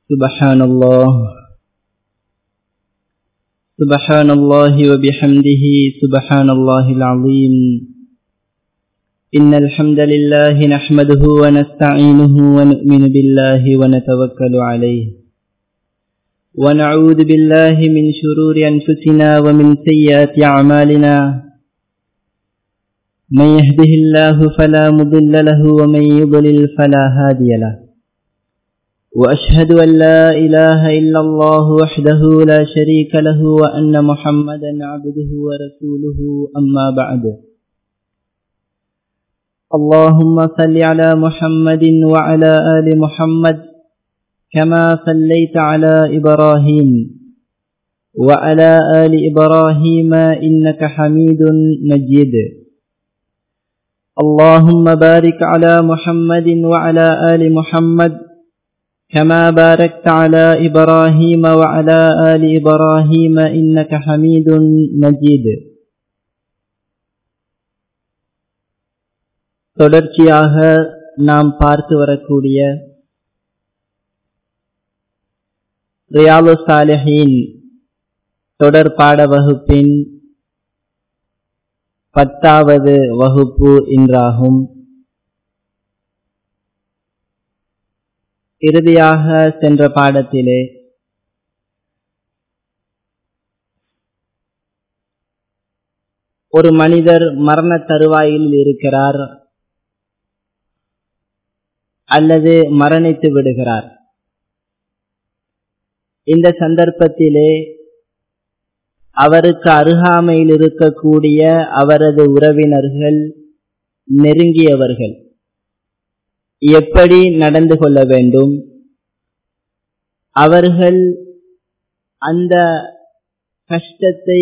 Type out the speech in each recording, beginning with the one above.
سبحان الله سبحان الله وبحمده سبحان الله العظيم إن الحمد لله نحمده ونستعينه ونؤمن بالله ونتوكل عليه ونعوذ بالله من شرور أنفسنا ومن سيئات أعمالنا من يهده الله فلا مضل له ومن يضلل فلا هادي له وأشهد أن لا إله إلا الله وحده لا شريك له وأن محمدا عبده ورسوله أما بعد اللهم صل على محمد وعلى آل محمد كما صليت على إبراهيم وعلى آل إبراهيم إنك حميد مجيد اللهم بارك على محمد وعلى آل محمد كما باركت على إبراهيم وعلى آل إبراهيم إنك حميد مجيد தொடர்ச்சியாக நாம் பார்த்து வரக்கூடிய ரியாலு சாலிஹின் தொடர் பாட வகுப்பின் பத்தாவது வகுப்பு இன்றாகும் இறுதியாக சென்ற பாடத்திலே ஒரு மனிதர் மரண தருவாயில் இருக்கிறார் அல்லது மரணித்து விடுகிறார் இந்த சந்தர்ப்பத்திலே அவருக்கு அருகாமையில் இருக்கக்கூடிய அவரது உறவினர்கள் நெருங்கியவர்கள் எப்படி நடந்து கொள்ள வேண்டும் அவர்கள் அந்த கஷ்டத்தை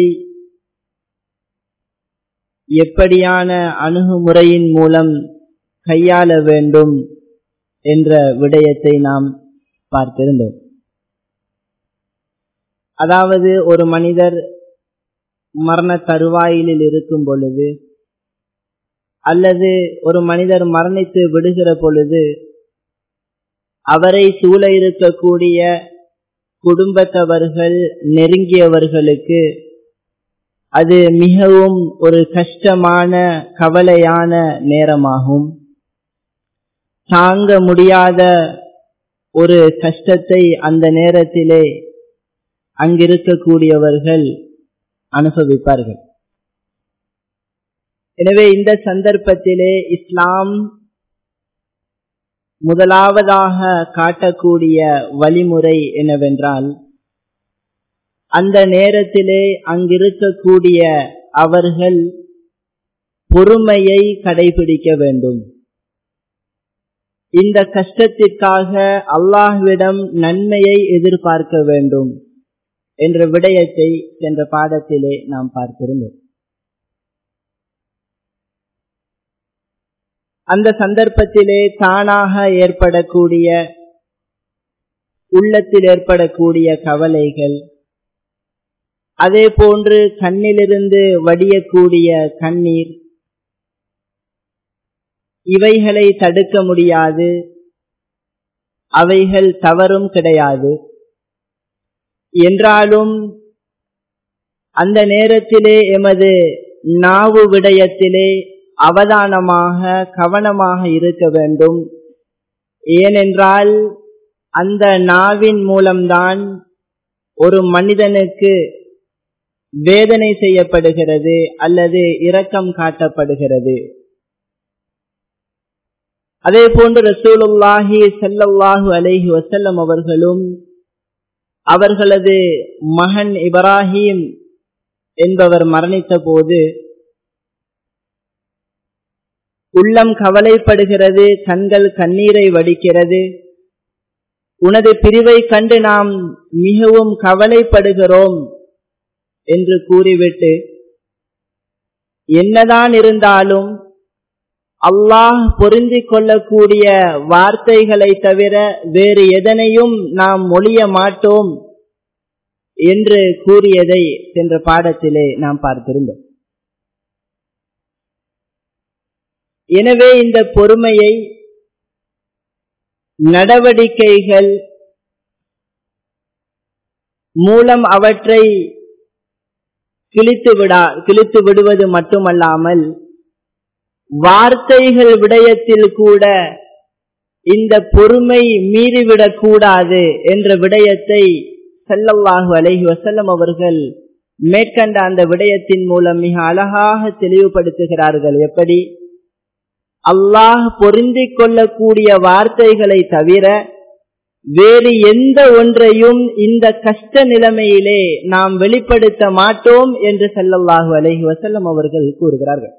எப்படியான அணுகுமுறையின் மூலம் கையாள வேண்டும் என்ற விடயத்தை நாம் பார்த்திருந்தோம் அதாவது ஒரு மனிதர் மரண தருவாயிலில் இருக்கும் பொழுது அல்லது ஒரு மனிதர் மரணித்து விடுகிற பொழுது அவரை சூழ இருக்கக்கூடிய குடும்பத்தவர்கள் நெருங்கியவர்களுக்கு அது மிகவும் ஒரு கஷ்டமான கவலையான நேரமாகும் தாங்க முடியாத ஒரு கஷ்டத்தை அந்த நேரத்திலே அங்கிருக்கக்கூடியவர்கள் அனுபவிப்பார்கள் எனவே இந்த சந்தர்ப்பத்திலே இஸ்லாம் முதலாவதாக காட்டக்கூடிய வழிமுறை என்னவென்றால் அந்த நேரத்திலே அங்கிருக்கக்கூடிய அவர்கள் பொறுமையை கடைபிடிக்க வேண்டும் இந்த கஷ்டத்திற்காக அல்லாஹ்விடம் நன்மையை எதிர்பார்க்க வேண்டும் என்ற விடயத்தை சென்ற பாடத்திலே நாம் பார்த்திருந்தோம் அந்த சந்தர்ப்பத்திலே தானாக ஏற்படக்கூடிய உள்ளத்தில் ஏற்படக்கூடிய கவலைகள் அதே போன்று கண்ணிலிருந்து வடியக்கூடிய கண்ணீர் இவைகளை தடுக்க முடியாது அவைகள் தவறும் கிடையாது என்றாலும் அந்த நேரத்திலே எமது நாவு விடயத்திலே அவதானமாக கவனமாக இருக்க வேண்டும் ஏனென்றால் அந்த நாவின் மூலம்தான் ஒரு மனிதனுக்கு வேதனை செய்யப்படுகிறது அல்லது இரக்கம் காட்டப்படுகிறது அதே போன்று ரசூலுல்லாஹி செல்லல்லாஹு அலைஹி வசல்லம் அவர்களும் அவர்களது மகன் இப்ராஹிம் என்பவர் மரணித்த போது உள்ளம் கவலைப்படுகிறது கண்கள் கண்ணீரை வடிக்கிறது உனது பிரிவை கண்டு நாம் மிகவும் கவலைப்படுகிறோம் என்று கூறிவிட்டு என்னதான் இருந்தாலும் அல்லாஹ் பொருந்தி கொள்ளக்கூடிய வார்த்தைகளை தவிர வேறு எதனையும் நாம் மொழிய மாட்டோம் என்று கூறியதை சென்ற பாடத்திலே நாம் பார்த்திருந்தோம் எனவே இந்த பொறுமையை நடவடிக்கைகள் மூலம் அவற்றை கிழித்து விடா கிழித்து விடுவது மட்டுமல்லாமல் வார்த்தைகள் விடயத்தில் கூட இந்த பொறுமை மீறிவிடக் கூடாது என்ற விடயத்தை செல்லவாகு அலஹி வசல்லம் அவர்கள் மேற்கண்ட அந்த விடயத்தின் மூலம் மிக அழகாக தெளிவுபடுத்துகிறார்கள் எப்படி அல்லாஹ் பொருந்திக் கொள்ளக்கூடிய வார்த்தைகளை தவிர வேறு எந்த ஒன்றையும் இந்த கஷ்ட நிலைமையிலே நாம் வெளிப்படுத்த மாட்டோம் என்று செல்லல்லாஹு அலஹி வசல்லம் அவர்கள் கூறுகிறார்கள்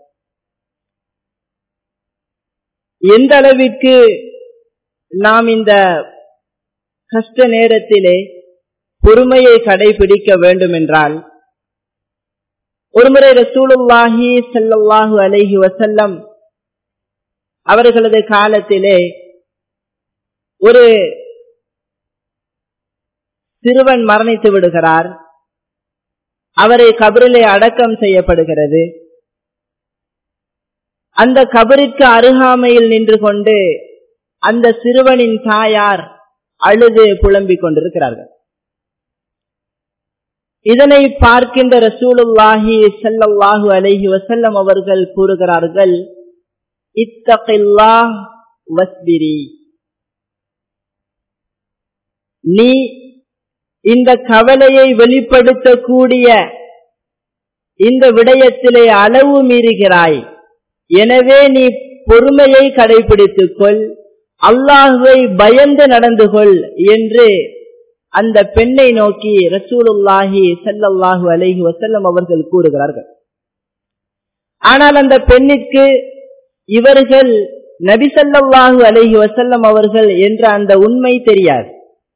எந்த அளவிற்கு நாம் இந்த கஷ்ட நேரத்திலே பொறுமையை கடைபிடிக்க வேண்டும் என்றால் ஒருமுறை ரசூலுல்லாஹி சல்லாஹூ அலஹி வசல்லம் அவர்களது காலத்திலே ஒரு சிறுவன் மரணித்து விடுகிறார் அவரை கபரிலே அடக்கம் செய்யப்படுகிறது அந்த கபரிற்கு அருகாமையில் நின்று கொண்டு அந்த சிறுவனின் தாயார் அழுது புலம்பிக் கொண்டிருக்கிறார்கள் இதனை பார்க்கின்ற ரசூலுல்லாஹி சல்லாஹூ அலஹி வசல்லம் அவர்கள் கூறுகிறார்கள் இத்தகில்லா வஸ்பிரி நீ இந்த கவலையை வெளிப்படுத்தக்கூடிய இந்த விடயத்திலே அளவு மீறுகிறாய் எனவே நீ பொறுமையை கடைபிடித்துக் கொள் அல்லாஹுவை பயந்து நடந்து கொள் என்று அந்த பெண்ணை நோக்கி ரசூலுல்லாஹி செல்லல்லாஹு அலைஹி வசல்லம் அவர்கள் கூறுகிறார்கள் ஆனால் அந்த பெண்ணிற்கு இவர்கள் நபி சல்லாஹு அலைஹி வசல்லம் அவர்கள் என்ற அந்த உண்மை தெரியாது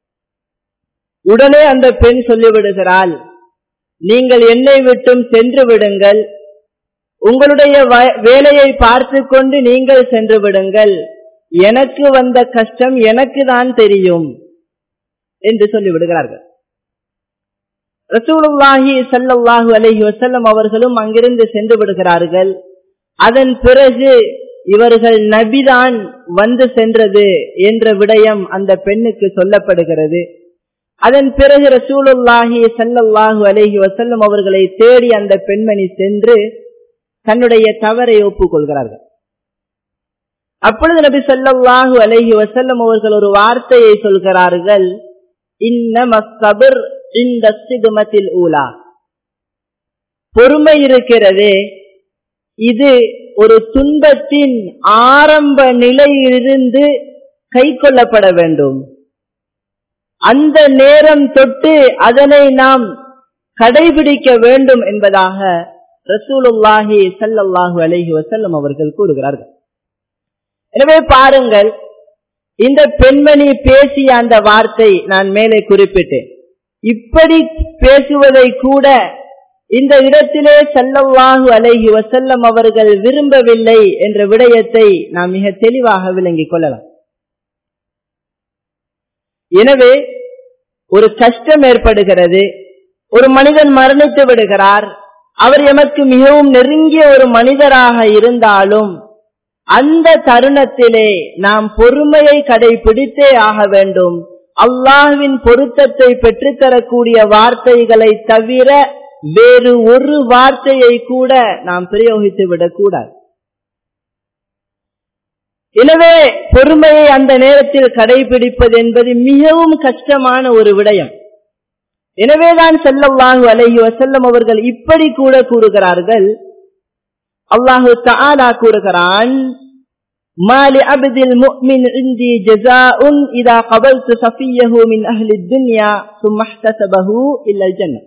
உடனே அந்த பெண் சொல்லிவிடுகிறாள் நீங்கள் என்னை விட்டும் சென்று விடுங்கள் உங்களுடைய வேலையை பார்த்து கொண்டு நீங்கள் சென்று விடுங்கள் எனக்கு வந்த கஷ்டம் எனக்கு தான் தெரியும் என்று சொல்லிவிடுகிறார்கள் ரசூலுல்லாஹி சல்லாஹூ அலஹி வசல்லம் அவர்களும் அங்கிருந்து சென்று விடுகிறார்கள் அதன் பிறகு இவர்கள் நபிதான் வந்து சென்றது என்ற விடயம் அந்த பெண்ணுக்கு சொல்லப்படுகிறது அதன் பிறகு ரசூலுல்லாஹி சல்லல்லாஹு அலஹி வசல்லம் அவர்களை தேடி அந்த பெண்மணி சென்று தன்னுடைய தவறை ஒப்புக்கொள்கிறார்கள் அப்பொழுது நபி சல்லாஹு அலஹி வசல்லம் அவர்கள் ஒரு வார்த்தையை சொல்கிறார்கள் இன்னமஸ்தபிர் இந்த சிகுமத்தில் ஊலா பொறுமை இருக்கிறதே இது ஒரு துன்பத்தின் ஆரம்ப நிலையிலிருந்து கை கொள்ளப்பட வேண்டும் அந்த நேரம் தொட்டு அதனை நாம் கடைபிடிக்க வேண்டும் என்பதாக ரசூலுல்லாஹி சல்லாஹூ அலஹி வசல்லம் அவர்கள் கூறுகிறார்கள் எனவே பாருங்கள் இந்த பெண்மணி பேசிய அந்த வார்த்தை நான் மேலே குறிப்பிட்டேன் இப்படி பேசுவதை கூட இந்த இடத்திலே செல்லவாகு அலைஹி வசல்லம் அவர்கள் விரும்பவில்லை என்ற விடயத்தை நாம் மிக தெளிவாக விளங்கிக் கொள்ளலாம் எனவே ஒரு கஷ்டம் ஏற்படுகிறது ஒரு மனிதன் மரணித்து விடுகிறார் அவர் எமக்கு மிகவும் நெருங்கிய ஒரு மனிதராக இருந்தாலும் அந்த தருணத்திலே நாம் பொறுமையை கடைபிடித்தே ஆக வேண்டும் அல்லாஹ்வின் பொருத்தத்தை பெற்றுத்தரக்கூடிய வார்த்தைகளை தவிர வேறு ஒரு வார்த்தையை கூட நாம் பிரயோகித்து விடக்கூடாது எனவே பொறுமையை அந்த நேரத்தில் கடைபிடிப்பது என்பது மிகவும் கஷ்டமான ஒரு விடயம் எனவேதான் செல்லவாகு அலஹி வசல்லம் அவர்கள் இப்படி கூட கூறுகிறார்கள் அல்லாஹு தாலா கூறுகிறான் ما لعبد المؤمن عندي جزاء إذا قبلت صفيه من أهل الدنيا ثم احتسبه إلا الجنة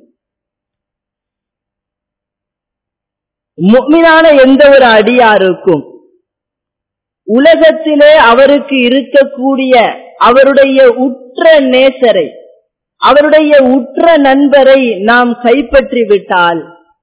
முக்மினான எந்த ஒரு அடியாருக்கும் உலகத்திலே அவருக்கு இருக்கக்கூடிய அவருடைய உற்ற நேசரை அவருடைய உற்ற நண்பரை நாம் கைப்பற்றி விட்டால்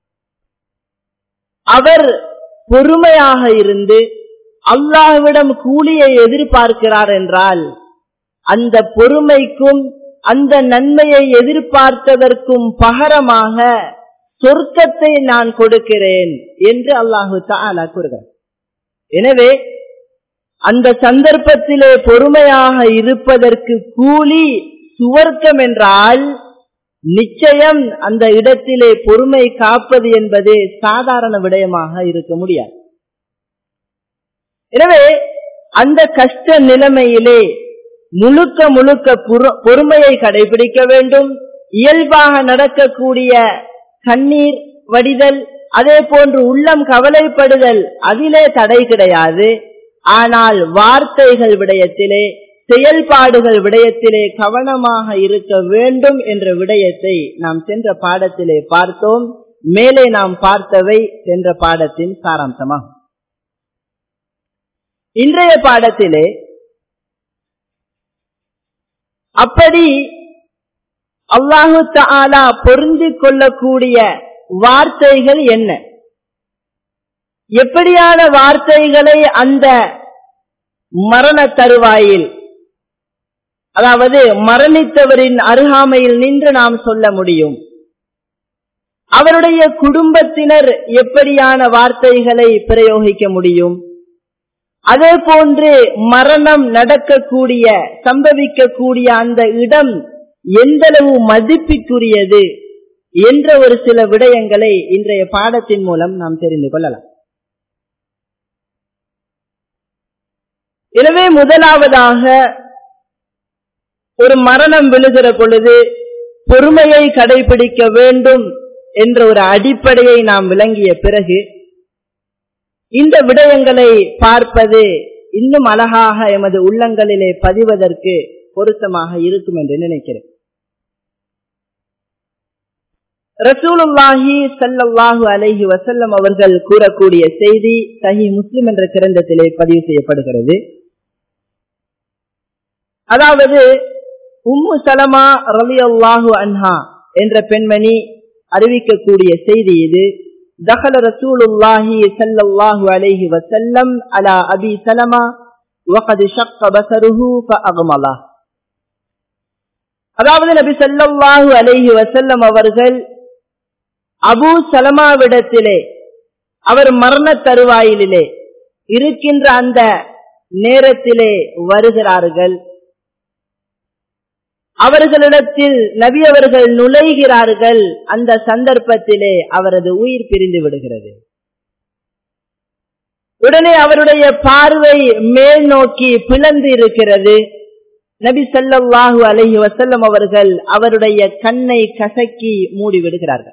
அவர் பொறுமையாக இருந்து அல்லாஹ்விடம் கூலியை எதிர்பார்க்கிறார் என்றால் அந்த பொறுமைக்கும் அந்த நன்மையை எதிர்பார்த்ததற்கும் பகரமாக சொர்க்கத்தை நான் கொடுக்கிறேன் என்று அல்லாஹு தாலா கூறுகிறார் எனவே அந்த சந்தர்ப்பத்திலே பொறுமையாக இருப்பதற்கு கூலி சுவர்க்கம் என்றால் நிச்சயம் அந்த இடத்திலே பொறுமை காப்பது என்பது சாதாரண விடயமாக இருக்க முடியாது எனவே அந்த கஷ்ட நிலைமையிலே முழுக்க முழுக்க பொறுமையை கடைபிடிக்க வேண்டும் இயல்பாக நடக்கக்கூடிய கண்ணீர் வடிதல் அதே போன்று உள்ளம் கவலைப்படுதல் அதிலே தடை கிடையாது ஆனால் வார்த்தைகள் விடயத்திலே செயல்பாடுகள் விடயத்திலே கவனமாக இருக்க வேண்டும் என்ற விடயத்தை நாம் சென்ற பாடத்திலே பார்த்தோம் மேலே நாம் பார்த்தவை சென்ற பாடத்தின் சாராம்சமாகும் இன்றைய பாடத்திலே அப்படி அல்லாஹு தாலா பொருந்திக் கொள்ளக்கூடிய வார்த்தைகள் என்ன எப்படியான வார்த்தைகளை அந்த மரண தருவாயில் அதாவது மரணித்தவரின் அருகாமையில் நின்று நாம் சொல்ல முடியும் அவருடைய குடும்பத்தினர் எப்படியான வார்த்தைகளை பிரயோகிக்க முடியும் அதே போன்று மரணம் நடக்கக்கூடிய சம்பவிக்கக்கூடிய அந்த இடம் எந்தளவு மதிப்பிற்குரியது என்ற ஒரு சில விடயங்களை இன்றைய பாடத்தின் மூலம் நாம் தெரிந்து கொள்ளலாம் எனவே முதலாவதாக ஒரு மரணம் விழுகிற பொழுது பொறுமையை கடைபிடிக்க வேண்டும் என்ற ஒரு அடிப்படையை நாம் விளங்கிய பிறகு இந்த விடயங்களை பார்ப்பது இன்னும் அழகாக எமது உள்ளங்களிலே பதிவதற்கு பொருத்தமாக இருக்கும் என்று நினைக்கிறேன் ரசூலுல்லாஹி சல்லாஹூ அலஹி வசல்லம் அவர்கள் கூறக்கூடிய செய்தி சஹி முஸ்லிம் என்ற கிரந்தத்திலே பதிவு செய்யப்படுகிறது அதாவது உம்மு சலமா ரவி அல்லாஹு அன்ஹா என்ற பெண்மணி அறிவிக்கக்கூடிய செய்தி இது دخل رسول الله صلى الله عليه وسلم على أبي سلمة وقد شق بصره فأغمله அதாவது நபி சல்லாஹூ அலைஹி வசல்லம் அவர்கள் அபு சலமாவிடத்திலே அவர் மரண தருவாயிலே இருக்கின்ற அந்த நேரத்திலே வருகிறார்கள் அவர்களிடத்தில் நபி அவர்கள் நுழைகிறார்கள் அந்த சந்தர்ப்பத்திலே அவரது உயிர் பிரிந்து விடுகிறது உடனே அவருடைய பார்வை மேல் நோக்கி பிளந்து இருக்கிறது நபி சல்லாஹூ அலஹி வசல்லம் அவர்கள் அவருடைய கண்ணை கசக்கி மூடிவிடுகிறார்கள்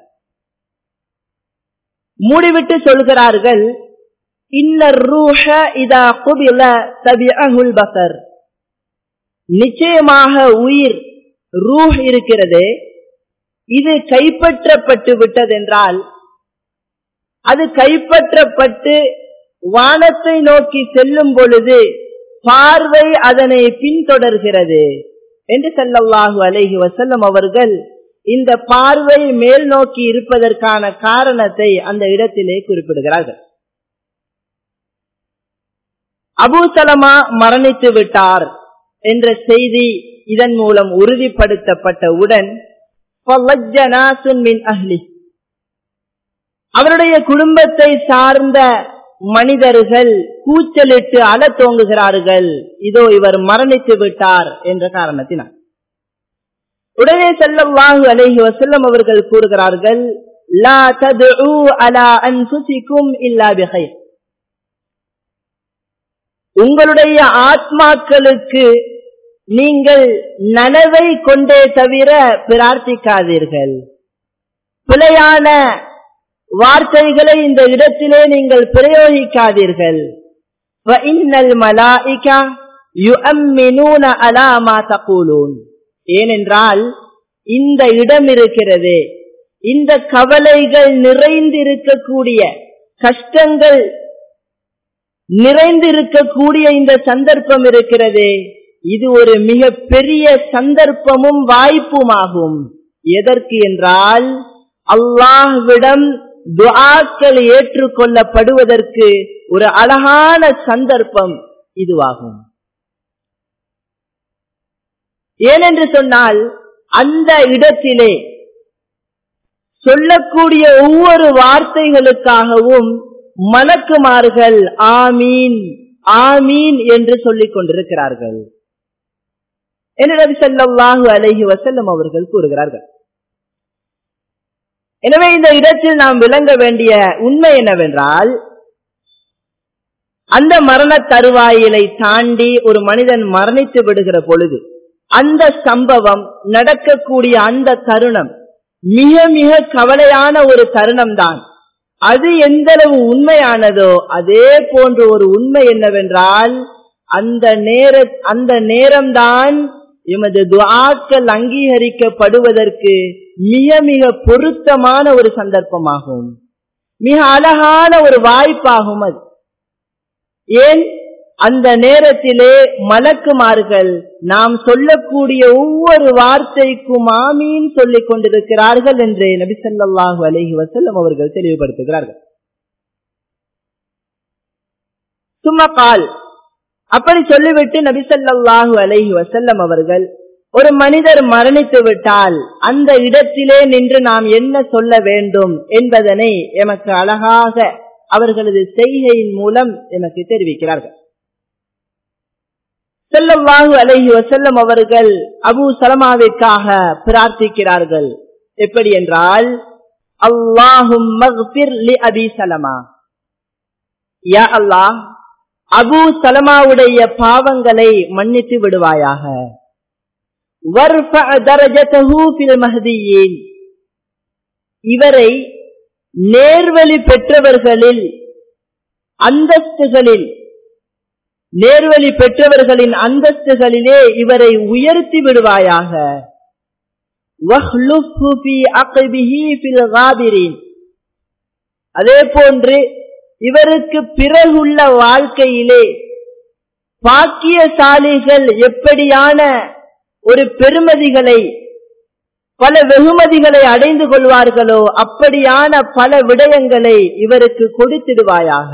மூடிவிட்டு சொல்கிறார்கள் இன்னர் ரூஹ இதா குபில தபிஅஹுல் பசர் நிச்சயமாக உயிர் ரூஹ் இருக்கிறது இது கைப்பற்றப்பட்டு விட்டதென்றால் அது கைப்பற்றப்பட்டு வானத்தை நோக்கி செல்லும் பொழுது பார்வை அதனை பின்தொடர்கிறது என்று செல்லவாகு அலைஹி வசல்லம் அவர்கள் இந்த பார்வை மேல் நோக்கி இருப்பதற்கான காரணத்தை அந்த இடத்திலே குறிப்பிடுகிறார்கள் அபு சலமா மரணித்து விட்டார் என்ற செய்தி இதன் மூலம் உறுதிப்படுத்தப்பட்டவுடன் அவருடைய குடும்பத்தை சார்ந்த மனிதர்கள் கூச்சலிட்டு அழ தோங்குகிறார்கள் இதோ இவர் மரணித்து விட்டார் என்ற காரணத்தினால் உடனே செல்லம் வாகு அலேஹி வசல்லம் அவர்கள் கூறுகிறார்கள் லா ததுஉ அலா அன்ஃபுசிக்கும் இல்லா பிகைர் உங்களுடைய ஆத்மாக்களுக்கு நீங்கள் நனவை கொண்டே தவிர பிரார்த்திக்காதீர்கள் பிழையான வார்த்தைகளை இந்த இடத்திலே நீங்கள் பிரயோகிக்காதீர்கள் ஏனென்றால் இந்த இடம் இருக்கிறது இந்த கவலைகள் நிறைந்திருக்கக்கூடிய கஷ்டங்கள் நிறைந்திருக்கக்கூடிய இந்த சந்தர்ப்பம் இருக்கிறது இது ஒரு மிக பெரிய சந்தர்ப்பமும் வாய்ப்புமாகும் எதற்கு என்றால் அல்லாஹ்விடம் துஆக்கள் ஏற்றுக்கொள்ளப்படுவதற்கு ஒரு அழகான சந்தர்ப்பம் இதுவாகும் ஏனென்று சொன்னால் அந்த இடத்திலே சொல்லக்கூடிய ஒவ்வொரு வார்த்தைகளுக்காகவும் மலக்குமார்கள் ஆமீன் ஆமீன் என்று சொல்லிக் கொண்டிருக்கிறார்கள் என்று நபி ஸல்லல்லாஹு அலைஹி வஸல்லம் அவர்கள் கூறுகிறார்கள் எனவே இந்த இடத்தில் நாம் விளங்க வேண்டிய உண்மை என்னவென்றால் அந்த மரண தருவாயிலை தாண்டி ஒரு மனிதன் மரணித்து விடுகிற பொழுது அந்த சம்பவம் நடக்கக்கூடிய அந்த தருணம் மிக மிக கவலையான ஒரு தருணம் தான் அது எந்த அளவு உண்மையானதோ அதே போன்ற ஒரு உண்மை என்னவென்றால் அந்த நேர அந்த நேரம்தான் எமது துவாக்கள் அங்கீகரிக்கப்படுவதற்கு மிக மிக பொருத்தமான ஒரு சந்தர்ப்பமாகும் மிக அழகான ஒரு வாய்ப்பாகும் அது ஏன் அந்த நேரத்திலே மலக்குமார்கள் நாம் சொல்லக்கூடிய ஒவ்வொரு வார்த்தைக்கும் ஆமீன் சொல்லிக் கொண்டிருக்கிறார்கள் என்று நபிசல்லாஹு அலஹி வசல்லம் அவர்கள் தெளிவுபடுத்துகிறார்கள் சும்மகால் அப்படி சொல்லிவிட்டு நபிசல்லாஹு அலஹி வசல்லம் அவர்கள் ஒரு மனிதர் மரணித்து விட்டால் அந்த இடத்திலே நின்று நாம் என்ன சொல்ல வேண்டும் என்பதனை எமக்கு அழகாக அவர்களது செய்கையின் மூலம் எனக்கு தெரிவிக்கிறார்கள் செல்லவாகு அலஹி வசல்லம் அவர்கள் அபு சலமாவிற்காக பிரார்த்திக்கிறார்கள் எப்படி என்றால் அல்லாஹும் அபி சலமா யா அல்லாஹ் அபு சலமாவுடைய பாவங்களை மன்னித்து விடுவாயாக இவரை நேர்வழி பெற்றவர்களில் அந்தஸ்துகளில் நேர்வழி பெற்றவர்களின் அந்தஸ்துகளிலே இவரை உயர்த்தி விடுவாயாக அதே போன்று இவருக்கு பிறகுள்ள வாழ்க்கையிலே பாக்கியசாலிகள் எப்படியான ஒரு பெருமதிகளை பல வெகுமதிகளை அடைந்து கொள்வார்களோ அப்படியான பல விடயங்களை இவருக்கு கொடுத்திடுவாயாக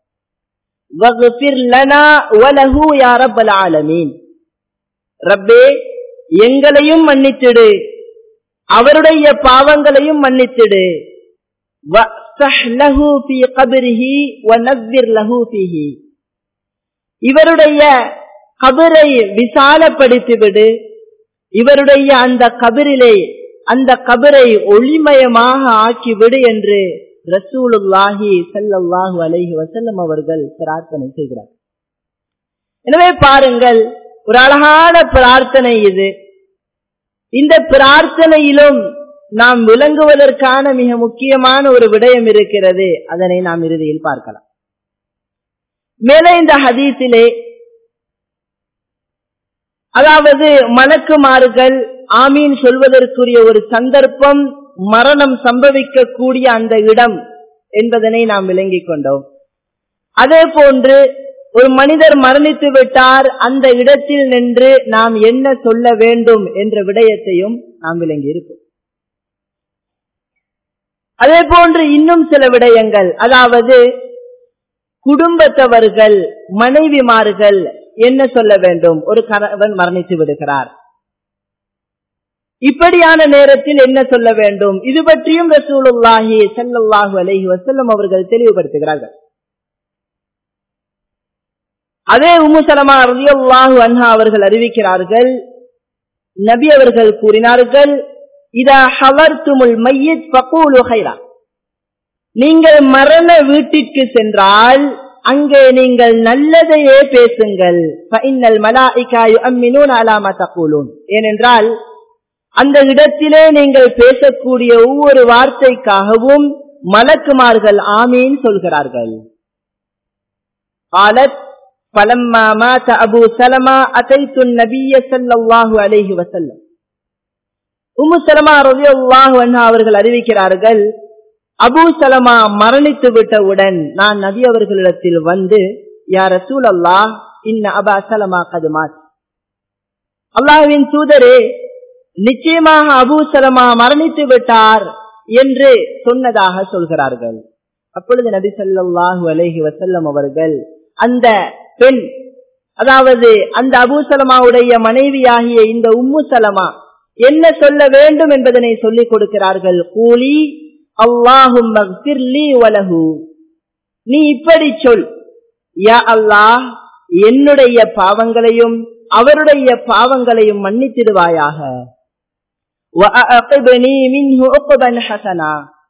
ரப்பே எங்களையும் மன்னித்திடு அவருடைய பாவங்களையும் மன்னித்திடு இவருடைய கபரை விசாலப்படுத்திவிடு இவருடைய அந்த கபிரிலே அந்த கபரை ஒளிமயமாக ஆக்கிவிடு என்று ரசூலுல்லாஹி சல்லாஹு அலைஹி வசல்லம் அவர்கள் பிரார்த்தனை செய்கிறார் எனவே பாருங்கள் ஒரு அழகான பிரார்த்தனை இது இந்த பிரார்த்தனையிலும் நாம் விளங்குவதற்கான மிக முக்கியமான ஒரு விடயம் இருக்கிறது அதனை நாம் இறுதியில் பார்க்கலாம் மேலே இந்த ஹதீஸிலே அதாவது மலக்குமார்கள் ஆமீன் சொல்வதற்குரிய ஒரு சந்தர்ப்பம் மரணம் சம்பவிக்கக்கூடிய அந்த இடம் என்பதனை நாம் விளங்கிக் கொண்டோம் அதே போன்று ஒரு மனிதர் மரணித்து விட்டார் அந்த இடத்தில் நின்று நாம் என்ன சொல்ல வேண்டும் என்ற விடயத்தையும் நாம் விளங்கி இருப்போம் அதே போன்று இன்னும் சில விடயங்கள் அதாவது குடும்பத்தவர்கள் மனைவிமார்கள் என்ன சொல்ல வேண்டும் ஒரு கணவன் மரணித்து விடுகிறார் இப்படியான நேரத்தில் என்ன சொல்ல வேண்டும் இது பற்றியும் ரசூலுல்லாஹி சல்லாஹூ அலஹி வசல்லம் அவர்கள் தெளிவுபடுத்துகிறார்கள் அதே உமுசலமா ரலியல்லாஹு அன்ஹா அவர்கள் அறிவிக்கிறார்கள் நபி அவர்கள் கூறினார்கள் இதா ஹவர்துமுல் மையத் ஃபகூலு ஹைரா நீங்கள் மரண வீட்டிற்கு சென்றால் அங்கே நீங்கள் நல்லதையே பேசுங்கள் ஏனென்றால் அந்த இடத்திலே நீங்கள் பேசக்கூடிய ஒவ்வொரு வார்த்தைக்காகவும் மலக்குமார்கள் ஆமீன் சொல்கிறார்கள் قالت فلما مات أبو سلمة أتيت النبي صلى الله عليه وسلم உம்மு சலமா ரவி அல்லாஹ் அவர்கள் அறிவிக்கிறார்கள் அபு சலமா மரணித்து விட்டவுடன் நான் நபி அவர்களிடத்தில் வந்து யார் ரசூல் அல்லாஹ் இன்ன அபா சலமா கதுமாத் அல்லாஹ்வின் தூதரே நிச்சயமாக அபு சலமா மரணித்து விட்டார் என்று சொன்னதாக சொல்கிறார்கள் அப்பொழுது நபி சொல்லாஹு அலஹி வசல்லம் அவர்கள் அந்த பெண் அதாவது அந்த அபு சலமாவுடைய மனைவியாகிய இந்த உம்மு சலமா என்ன சொல்ல வேண்டும் என்பதனை சொல்லிக் கொடுக்கிறார்கள் கூலி அல்லாஹும் நீ இப்படி சொல் யா அல்லாஹ் என்னுடைய பாவங்களையும் அவருடைய பாவங்களையும் மன்னித்திடுவாயாக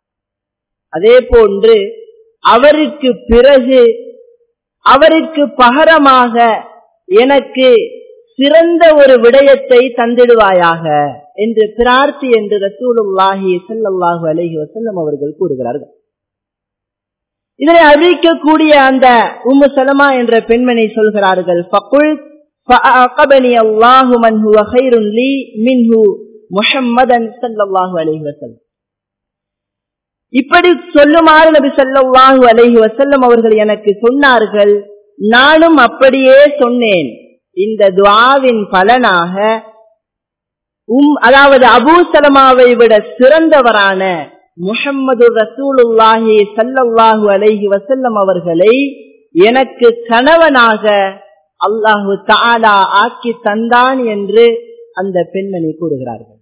அதே போன்று அவருக்கு பிறகு அவருக்கு பகரமாக எனக்கு சிறந்த ஒரு விடயத்தை தந்திடுவாயாக என்று பிரார்த்தி என்று ரசூலுல்லாஹி ஸல்லல்லாஹு அலைஹி வஸல்லம் அவர்கள் கூறுகிறார்கள் இதனை அறிவிக்கக்கூடிய அந்த உம்மு சலமா என்ற பெண்மணி சொல்கிறார்கள் ஃபகுல் فأعقبني الله من هو خير لي منه محمدا صلى الله عليه وسلم இப்படி சொல்லுமாறு நபி ஸல்லல்லாஹு அலைஹி வஸல்லம் அவர்கள் எனக்கு சொன்னார்கள் நானும் அப்படியே சொன்னேன் இந்த துஆவின் பலனாக உம் அதாவது அபூ சலமாவை விட சிறந்தவரான முஹம்மது ரசூலுல்லாஹி ஸல்லல்லாஹு அலைஹி வஸல்லம் அவர்களை எனக்கு கணவனாக அல்லாஹு தஆலா ஆக்கி தந்தான் என்று அந்த பெண்மணி கூறுகிறார்கள்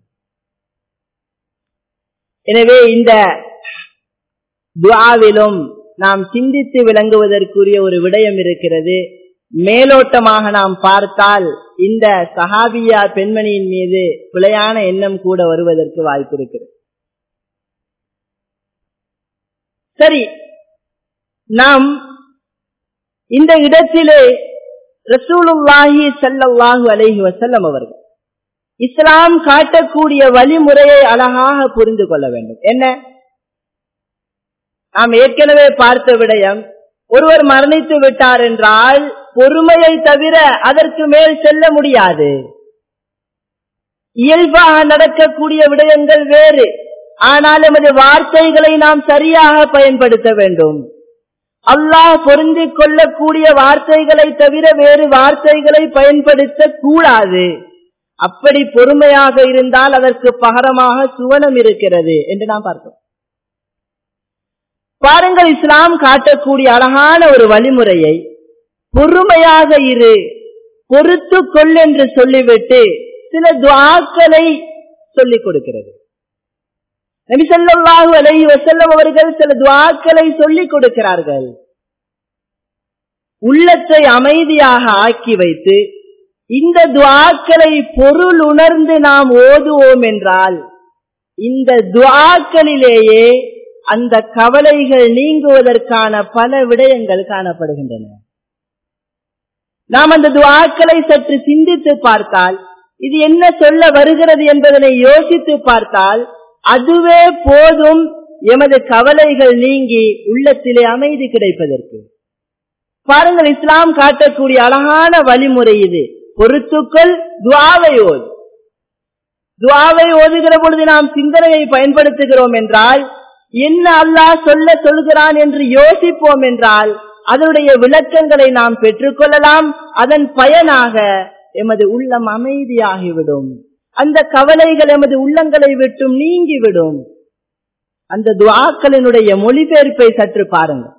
எனவே இந்த துஆவிலும் நாம் சிந்தித்து விளங்குவதற்குரிய ஒரு விடயம் இருக்கிறது மேலோட்டமாக நாம் பார்த்தால் இந்த சஹாபியா பெண்மணியின் மீது பிழையான எண்ணம் கூட வருவதற்கு வாய்ப்பு இருக்கிறது சரி நாம் இந்த இடத்திலே ரசூலுல்லாஹி ஸல்லல்லாஹு அலைஹி வஸல்லம் அவர்கள் இஸ்லாம் காட்டக்கூடிய வழிமுறையை அழகாக புரிந்து கொள்ள வேண்டும் என்ன நாம் ஏற்கனவே பார்த்த விடயம் ஒருவர் மரணித்து விட்டார் என்றால் பொறுமையை தவிர அதற்கு மேல் செல்ல முடியாது இயல்பாக நடக்கக்கூடிய விடயங்கள் வேறு ஆனால் எமது வார்த்தைகளை நாம் சரியாக பயன்படுத்த வேண்டும் அல்லாஹ் பொருந்தி கொள்ளக்கூடிய வார்த்தைகளை தவிர வேறு வார்த்தைகளை பயன்படுத்த கூடாது அப்படி பொறுமையாக இருந்தால் அதற்கு பகரமாக சுவனம் இருக்கிறது என்று நாம் பார்த்தோம் பாருங்கள் இஸ்லாம் காட்டக்கூடிய அழகான ஒரு வழிமுறையை பொறுமையாக இரு பொறுத்து கொள் என்று சொல்லிவிட்டு சில துவாக்களை சொல்லிக் கொடுக்கிறது நபி ஸல்லல்லாஹு அலைஹி வஸல்லம் அவர்கள் சில துவாக்களை சொல்லிக் கொடுக்கிறார்கள் உள்ளத்தை அமைதியாக ஆக்கி வைத்து இந்த துவாக்களை பொருள் உணர்ந்து நாம் ஓதுவோம் என்றால் இந்த துவாக்களிலேயே அந்த கவலைகள் நீங்குவதற்கான பல விடயங்கள் காணப்படுகின்றன நாம் அந்த துவாக்களை சற்று சிந்தித்து பார்த்தால் இது என்ன சொல்ல வருகிறது என்பதனை யோசித்து பார்த்தால் அதுவே போதும் எமது கவலைகள் நீங்கி உள்ளத்திலே அமைதி கிடைப்பதற்கு பாருங்கள் இஸ்லாம் காட்டக்கூடிய அழகான வழிமுறை இது பொறுத்துக்கள் துவாவை ஓது துவாவை ஓதுகிற பொழுது நாம் சிந்தனையை பயன்படுத்துகிறோம் என்றால் என்ன அல்லாஹ் சொல்ல சொல்கிறான் என்று யோசிப்போம் என்றால் அதனுடைய விளக்கங்களை நாம் பெற்றுக்கொள்ளலாம் அதன் பயனாக எமது உள்ளம் அமைதியாகிவிடும் அந்த கவலைகள் எமது உள்ளங்களை விட்டும் நீங்கிவிடும் அந்த துவாக்களினுடைய மொழிபெயர்ப்பை சற்று பாருங்கள்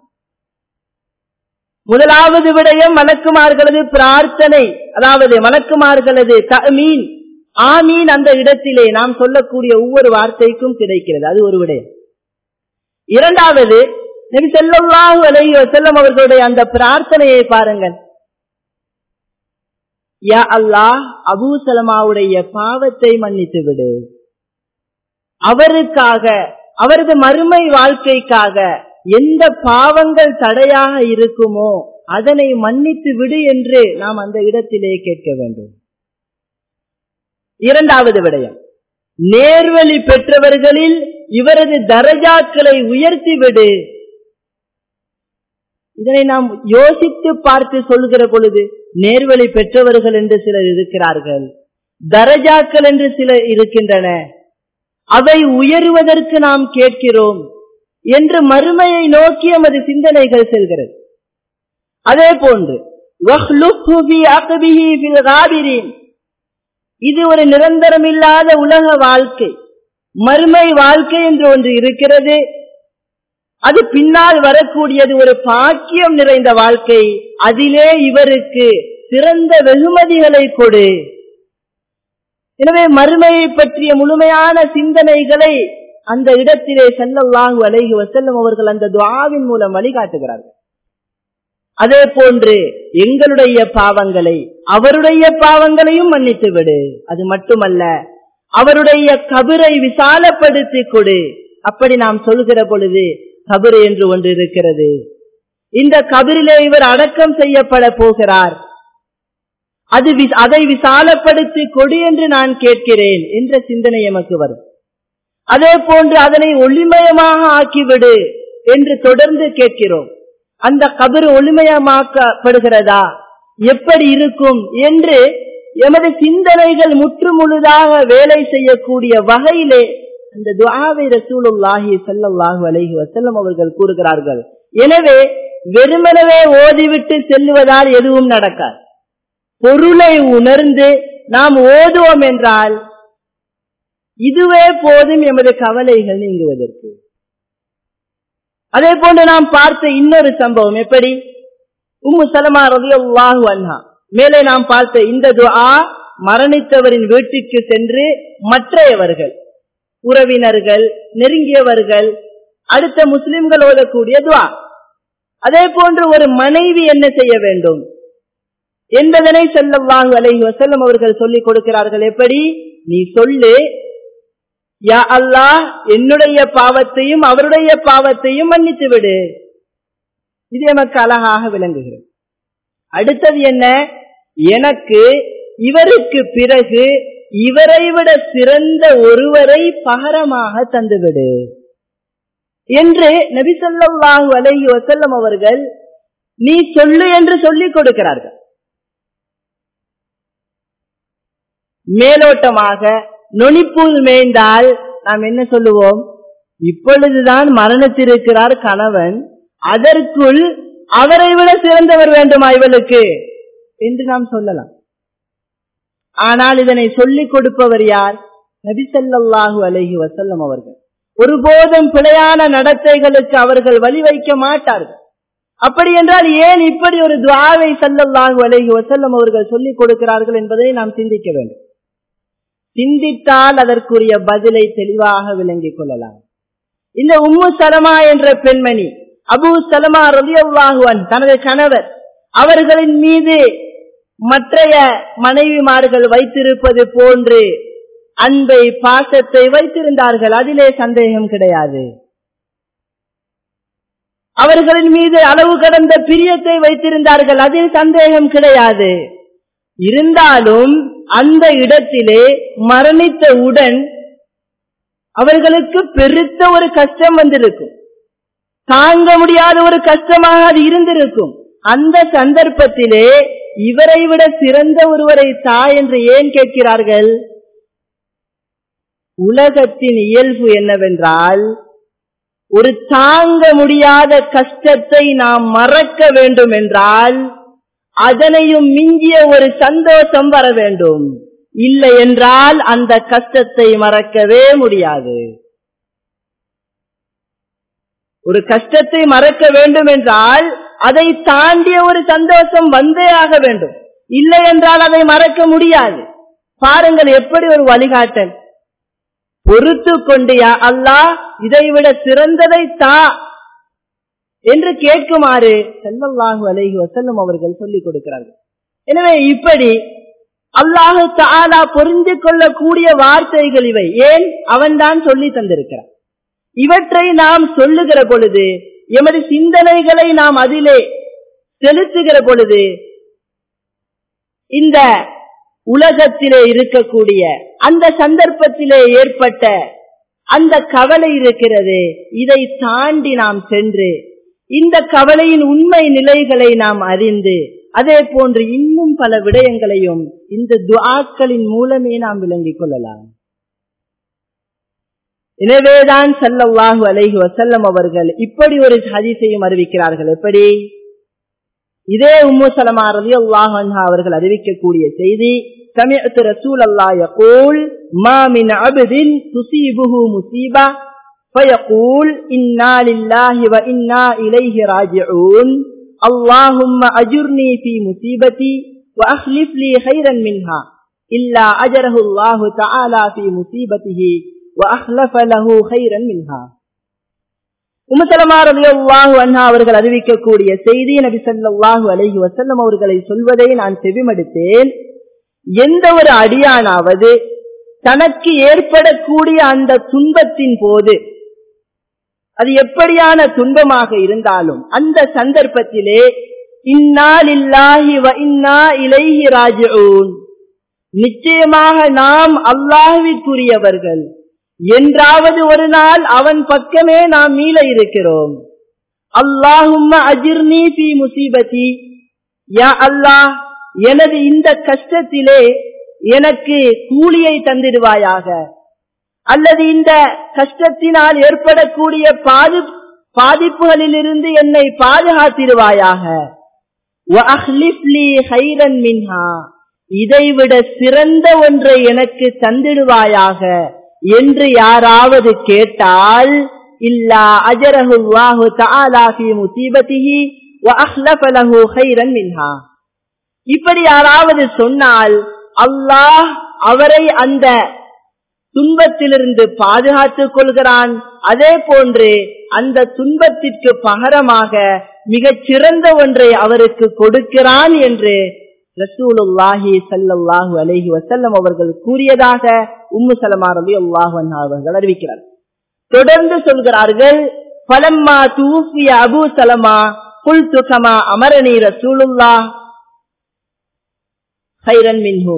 முதலாவது விடயம் மலக்குமார்களது பிரார்த்தனை அதாவது மலக்குமார்களது மீன் ஆமீன் அந்த இடத்திலே நாம் சொல்லக்கூடிய ஒவ்வொரு வார்த்தைக்கும் கிடைக்கிறது அது ஒரு விடயம் இரண்டாவது நபி செல்லல்லாஹு அலைஹி வஸல்லம் அவர்களுடைய அந்த பிரார்த்தனையை பாருங்கள் யா அல்லாஹ் அபூ சலமாவுடைய பாவத்தை மன்னித்து விடு அவருக்காக அவரது மறுமை வாழ்க்கைக்காக எந்த பாவங்கள் தடையாக இருக்குமோ அதனை மன்னித்து விடு என்று நாம் அந்த இடத்திலே கேட்க வேண்டும் இரண்டாவது விடயம் நேர்வழி பெற்றவர்களில் இவரது தரஜாக்களை உயர்த்தி விடு இதனை நாம் யோசித்து பார்த்து சொல்கிற பொழுது நேர்வழி பெற்றவர்கள் என்று சிலர் இருக்கிறார்கள் தரஜாக்கள் என்று சிலர் இருக்கின்றன அவை உயருவதற்கு நாம் கேட்கிறோம் என்று மறுமையை நோக்கி எமது சிந்தனைகள் செல்கிறது அதே போன்று இது ஒரு நிரந்தரமில்லாத உலக வாழ்க்கை மறுமை வாழ்க்கை என்று ஒன்று இருக்கிறது அது பின்னால் வரக்கூடியது ஒரு பாக்கியம் நிறைந்த வாழ்க்கை அதிலே இவருக்கு சிறந்த வெகுமதிகளை கொடு எனவே மறுமையை பற்றிய முழுமையான சிந்தனைகளை அந்த இடத்திலே செல்லல்லாஹு அலைஹி வசல்லம் அவர்கள் அந்த துவாவின் மூலம் வழிகாட்டுகிறார்கள் அதே போன்று எங்களுடைய பாவங்களை அவருடைய பாவங்களையும் மன்னித்து விடு அது மட்டுமல்ல அவருடைய கபிரை விசாலப்படுத்தி கொடு அப்படி நாம் சொல்கிற பொழுது கபரு என்று ஒன்று இருக்கிறது இந்த கபிரிலே இவர் அடக்கம் செய்யப்பட போகிறார் அது அதை விசாலப்படுத்தி கொடு என்று நான் கேட்கிறேன் என்ற சிந்தனை எமக்கு வரும் அதே போன்று அதனை ஒளிமயமாக ஆக்கிவிடு என்று தொடர்ந்து கேட்கிறோம் அந்த கபரு ஒளிமயமாக்கப்படுகிறதா எப்படி இருக்கும் என்று எமது சிந்தனைகள் முற்றுமுழுதாக வேலை செய்யக்கூடிய வகையிலே அந்த துவாவை ரசூலுல்லாஹி சல்லாஹூ அலஹி வசல்லம் அவர்கள் கூறுகிறார்கள் எனவே வெறுமனவே ஓதிவிட்டு செல்லுவதால் எதுவும் நடக்காது பொருளை உணர்ந்து நாம் ஓதுவோம் என்றால் இதுவே போதும் எமது கவலைகள் நீங்குவதற்கு அதே போன்று நாம் பார்த்த இன்னொரு சம்பவம் எப்படி உம்மு சலமா ரவி அல்லாஹு அன்ஹா மேலே நாம் பார்த்த இந்த துஆ மரணித்தவரின் வீட்டுக்கு சென்று மற்றையவர்கள் உறவினர்கள் நெருங்கியவர்கள் அடுத்த முஸ்லிம்கள் ஓதக்கூடிய துவா அதே போன்று ஒரு மனைவி என்ன செய்ய வேண்டும் என்பதனை செல்லவாங்க அலைஹி வசல்லம் அவர்கள் சொல்லிக் கொடுக்கிறார்கள் எப்படி நீ சொல்லு யா அல்லாஹ் என்னுடைய பாவத்தையும் அவருடைய பாவத்தையும் மன்னித்து விடு இது எனக்கு அழகாக விளங்குகிறது அடுத்தது என்ன எனக்கு இவருக்கு பிறகு இவரை விட சிறந்த ஒருவரை பகரமாக தந்துவிடு என்று நபிசல்லாஹு அலைஹி வசல்லம் அவர்கள் நீ சொல்லு என்று சொல்லிக் கொடுக்கிறார்கள் மேலோட்டமாக நுனிப்புல் மேய்ந்தால் நாம் என்ன சொல்லுவோம் இப்பொழுதுதான் மரணத்திருக்கிறார் கணவன் அதற்குள் அவரை விட சிறந்தவர் வேண்டுமா இவளுக்கு என்று நாம் சொல்லலாம் ஆனால் இதனை சொல்லிக் கொடுப்பவர் யார் நபிசல்லாஹு அலஹி வசல்லம் அவர்கள் ஒருபோதும் பிழையான நடத்தைகளுக்கு அவர்கள் வழி வைக்க மாட்டார்கள் அப்படி என்றால் ஏன் இப்படி ஒரு துவாவை சல்லல்லாஹு அலஹி வசல்லம் அவர்கள் சொல்லிக் கொடுக்கிறார்கள் என்பதை நாம் சிந்திக்க வேண்டும் சிந்தித்தால் அதற்குரிய பதிலை தெளிவாக விளங்கிக் கொள்ளலாம் இந்த உம்மு சலமா என்ற பெண்மணி அபு சலமா ரலியல்லாஹுவன் தனது கணவர் அவர்களின் மீது மற்றைய மனைவிமார்கள் வைத்திருப்பது போன்று அன்பை பாசத்தை வைத்திருந்தார்கள் அதிலே சந்தேகம் கிடையாது அவர்களின் மீது அளவு கடந்த பிரியத்தை வைத்திருந்தார்கள் அதில் சந்தேகம் கிடையாது இருந்தாலும் அந்த இடத்திலே மரணித்தவுடன் அவர்களுக்கு பெருத்த ஒரு கஷ்டம் வந்திருக்கும் தாங்க முடியாத ஒரு கஷ்டமாக அது இருந்திருக்கும் அந்த சந்தர்ப்பத்திலே இவரை விட சிறந்த ஒருவரை தா என்று ஏன் கேட்கிறார்கள் உலகத்தின் இயல்பு என்னவென்றால் ஒரு தாங்க முடியாத கஷ்டத்தை நாம் மறக்க வேண்டும் என்றால் அதனையும் மிஞ்சிய ஒரு சந்தோஷம் வர வேண்டும் இல்லை என்றால் அந்த கஷ்டத்தை மறக்கவே முடியாது ஒரு கஷ்டத்தை மறக்க வேண்டும் என்றால் அதை தாண்டிய ஒரு சந்தோஷம் வந்தே ஆக வேண்டும் இல்லை என்றால் அதை மறக்க முடியாது பாருங்கள் எப்படி ஒரு வழிகாட்டல் பொறுத்து கொண்டியா அல்லாஹ் இதைவிட சிறந்ததை தா என்று கேட்குமாறு செல்லல்லாஹு அலைஹி வசல்லம் அவர்கள் சொல்லிக் கொடுக்கிறார்கள் எனவே இப்படி அல்லாஹு தாலா புரிந்து கொள்ளக்கூடிய வார்த்தைகள் இவை ஏன் அவன்தான் சொல்லி தந்திருக்கிறான் இவற்றை நாம் சொல்லுகிற பொழுது எமது சிந்தனைகளை நாம் அதிலே செலுத்துகிற பொழுது இந்த உலகத்திலே இருக்கக்கூடிய அந்த சந்தர்ப்பத்திலே ஏற்பட்ட அந்த கவலை இருக்கிறது இதை தாண்டி நாம் சென்று இந்த கவலையின் உண்மை நிலைகளை நாம் அறிந்து அதே போன்று இன்னும் பல விடயங்களையும் இந்த துஆக்களின் மூலமே நாம் விளங்கிக் கொள்ளலாம் எனவேதான் சல்லல்லாஹு அலைஹி வசல்லம் அவர்கள் இப்படி ஒரு ஹதீஸையும் அறிவிக்கிறார்கள் எப்படி இதே உம்மு சலமா ரலியல்லாஹு அன்ஹா அவர்கள் அறிவிக்கக்கூடிய செய்தி سمعت رسول الله يقول ما من عبد تصيبه مصيبة فيقول إنا لله وإنا إليه راجعون اللهم أجرني في مصيبتي وأخلف لي خيرا منها إلا أجره الله تعالى في مصيبته وأخلف له خيرا منها அவர்கள் அறிவிக்கக்கூடிய செய்தி நபி சல்லாஹு அலஹி வசல்லம் அவர்களை சொல்வதை நான் செவிமடுத்தேன் எந்த ஒரு அடியானாவது தனக்கு ஏற்படக்கூடிய அந்த துன்பத்தின் போது அது எப்படியான துன்பமாக இருந்தாலும் அந்த சந்தர்ப்பத்திலே இன்னாலில்லாஹி வ இன்னா இலைஹி ராஜிஊன் நிச்சயமாக நாம் அல்லாஹ்விற்குரியவர்கள் என்றாவது ஒரு நாள் அவன் பக்கமே நாம் மீள இருக்கிறோம் அல்லாஹும்ம அஜிர்னி பி முசீபதி யா அல்லாஹ் எனது இந்த கஷ்டத்திலே எனக்கு கூலியை தந்திடுவாயாக அல்லது இந்த கஷ்டத்தினால் ஏற்படக்கூடிய பாதி பாதிப்புகளிலிருந்து என்னை பாதுகாத்திடுவாயாக இதைவிட சிறந்த ஒன்றை எனக்கு தந்திடுவாயாக என்று யாராவது கேட்டால் இல்லா அஜரஹுல்லாஹு தஆலா ஃபீ முசீபத்திஹி வ அஹ்லஃப லஹு கைரன் மின்ஹா இப்படி யாராவது சொன்னால் அல்லாஹ் அவரை அந்த துன்பத்திலிருந்து பாதுகாத்துக் கொள்கிறான் அதே போன்று அந்த துன்பத்திற்கு பகரமாக மிகச் சிறந்த ஒன்றை அவருக்கு கொடுக்கிறான் என்று ரசூலுல்லாஹி சல்லாஹூ அலஹி வசல்லம் அவர்கள் கூறியதாக உம்மு சலமா ரவி அல்லாஹ் அவர்கள் அறிவிக்கிறார் தொடர்ந்து சொல்கிறார்கள் பலம்மா தூஃபிய அபு சலமா புல் துகமா அமரணி ரசூலுல்லா ஹைரன் மின்ஹூ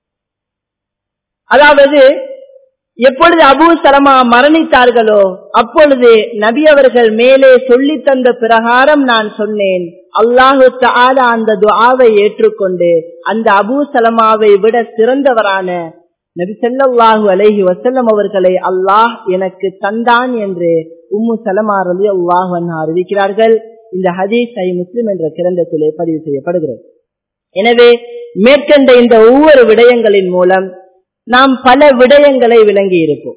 அதாவது எப்பொழுது அபு சலமா மரணித்தார்களோ அப்பொழுது நபி அவர்கள் மேலே சொல்லி தந்த பிரகாரம் நான் சொன்னேன் அல்லாஹு தாலா அந்த துஆவை ஏற்றுக்கொண்டு அந்த அபு சலமாவை விட சிறந்தவரான நபி செல்லல்லாஹு அலைஹி வசல்லம் அவர்களை அல்லாஹ் எனக்கு தந்தான் என்று உம்மு சலமா ரலி அல்லாஹ் அறிவிக்கிறார்கள் இந்த ஹதீஸ் ஐ முஸ்லிம் என்ற கிரந்தத்திலே பதிவு செய்யப்படுகிறது எனவே மேற்கண்ட இந்த ஒவ்வொரு விடயங்களின் மூலம் நாம் பல விடயங்களை விளங்கி இருப்போம்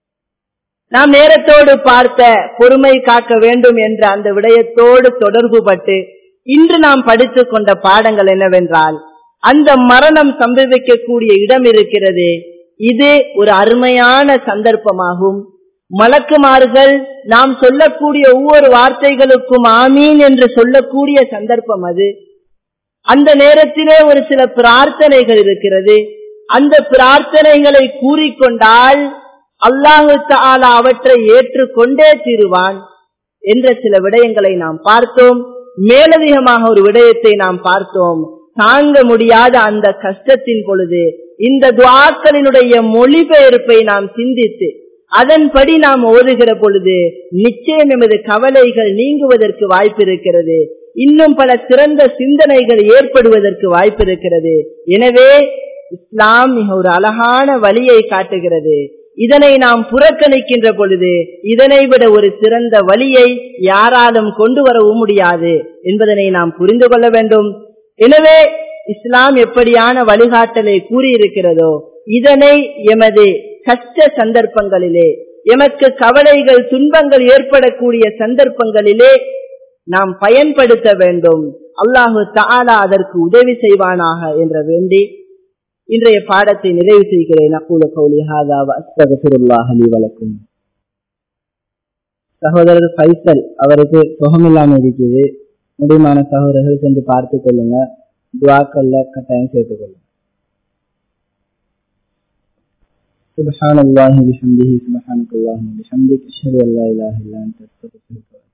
நாம் நேரத்தோடு பார்த்த பொறுமை காக்க வேண்டும் என்ற அந்த விடயத்தோடு தொடர்பு பட்டு இன்று நாம் படித்துக் கொண்ட பாடங்கள் என்னவென்றால் அந்த மரணம் சம்பவிக்கக்கூடிய இடம் இருக்கிறது இது ஒரு அருமையான சந்தர்ப்பமாகும் மலக்குமார்கள் நாம் சொல்லக்கூடிய ஒவ்வொரு வார்த்தைகளுக்கும் ஆமீன் என்று சொல்லக்கூடிய சந்தர்ப்பம் அது அந்த நேரத்திலே ஒரு சில பிரார்த்தனைகள் இருக்கிறது அந்த பிரார்த்தனைகளை கூறிக்கொண்டால் அல்லாஹு தாலா அவற்றை ஏற்றுக்கொண்டே தீருவான் என்ற சில விடயங்களை நாம் பார்த்தோம் மேலதிகமாக ஒரு விடயத்தை நாம் பார்த்தோம் தாங்க முடியாத அந்த கஷ்டத்தின் பொழுது இந்த துவாக்களினுடைய மொழிபெயர்ப்பை நாம் சிந்தித்து அதன்படி நாம் ஓதுகிற பொழுது நிச்சயம் எமது கவலைகள் நீங்குவதற்கு வாய்ப்பு இருக்கிறது இன்னும் பல சிறந்த சிந்தனைகள் ஏற்படுவதற்கு வாய்ப்பு இருக்கிறது எனவே இஸ்லாம் மிக ஒரு அழகான வழியை காட்டுகிறது இதனை நாம் புறக்கணிக்கின்ற பொழுது இதனை விட ஒரு சிறந்த வழியை யாராலும் கொண்டு வரவும் முடியாது என்பதனை நாம் புரிந்து கொள்ள வேண்டும் எனவே இஸ்லாம் எப்படியான வழிகாட்டலை கூறியிருக்கிறதோ இதனை எமது கஷ்ட சந்தர்ப்பங்களிலே எமக்கு கவலைகள் துன்பங்கள் ஏற்படக்கூடிய சந்தர்ப்பங்களிலே நாம் பயன்படுத்த வேண்டும் அல்லாஹு தாலா அதற்கு உதவி செய்வானாக என்ற வேண்டி இன்றைய பாடத்தை நிறைவு செய்கிறேன் அக்கூல கௌலி ஹாதாவ அஸ்தகபிருல்லாஹ் அலி வழக்கும் சகோதரர் ஃபைசல் அவருக்கு சுகமில்லாம இருக்குது முடியுமான சகோதரர்கள் சென்று பார்த்து கொள்ளுங்க துவாக்கல்ல கட்டாயம் சேர்த்துக் கொள்ளுங்க سبحان الله بحمده سبحانك اللهم وبحمدك اشهد ان لا اله الا انت استغفرك